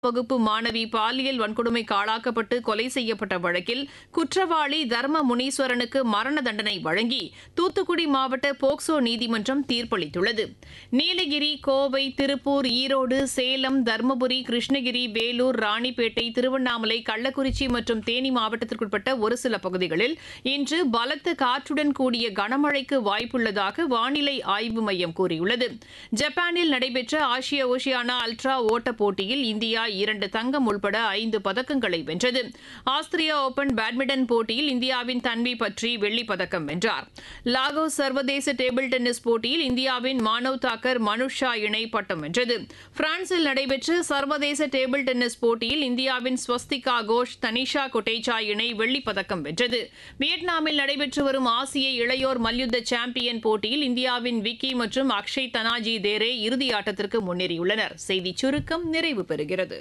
வகுப்பு மாணவி பாலியல் வன்கொடுமைக்கு ஆளாக்கப்பட்டு கொலை செய்யப்பட்ட வழக்கில் குற்றவாளி தர்ம முனீஸ்வரனுக்கு மரண தண்டனை வழங்கி தூத்துக்குடி மாவட்ட போக்சோ நீதிமன்றம் தீர்ப்பளித்துள்ளது நீலகிரி கோவை திருப்பூர் ஈரோடு சேலம் தருமபுரி கிருஷ்ணகிரி வேலூர் ராணிப்பேட்டை திருவண்ணாமலை கள்ளக்குறிச்சி மற்றும் தேனி மாவட்டத்திற்குட்பட்ட ஒரு சில பகுதிகளில் இன்று பலத்த காற்றுடன் கூடிய கனமழைக்கு வாய்ப்புள்ளதாக வானிலை ஆய்வு மையம் கூறியுள்ளது ஜப்பானில் நடைபெற்ற ஆசிய ஓஷியானா அல்ட்ரா ஓட்ட போட்டியில் இந்தியா இரண்டு தங்கம் உள்பட ஐந்து பதக்கங்களை வென்றது ஆஸ்திரியா ஓபன் பேட்மிண்டன் போட்டியில் இந்தியாவின் தன்வி பற்றி வெள்ளிப் பதக்கம் வென்றார் லாகோஸ் சர்வதேச டேபிள் டென்னிஸ் போட்டியில் இந்தியாவின் மானவ் தாக்கர் மனுஷா இணை பட்டம் வென்றது பிரான்சில் நடைபெற்ற சர்வதேச டேபிள் டென்னிஸ் போட்டியில் இந்தியாவின் ஸ்வஸ்திகா கோஷ் தனிஷா கொட்டேச்சா இணை வெள்ளிப் பதக்கம் வென்றது வியட்நாமில் நடைபெற்று வரும் ஆசிய இளையோர் மல்யுத்த சாம்பியன் போட்டியில் இந்தியாவின் விக்கி மற்றும் அக்ஷய் தனாஜி தேரே இறுதி ஆட்டத்திற்கு முன்னேறியுள்ளனர் செய்திச் சுருக்கம் நிறைவு பெறுகிறது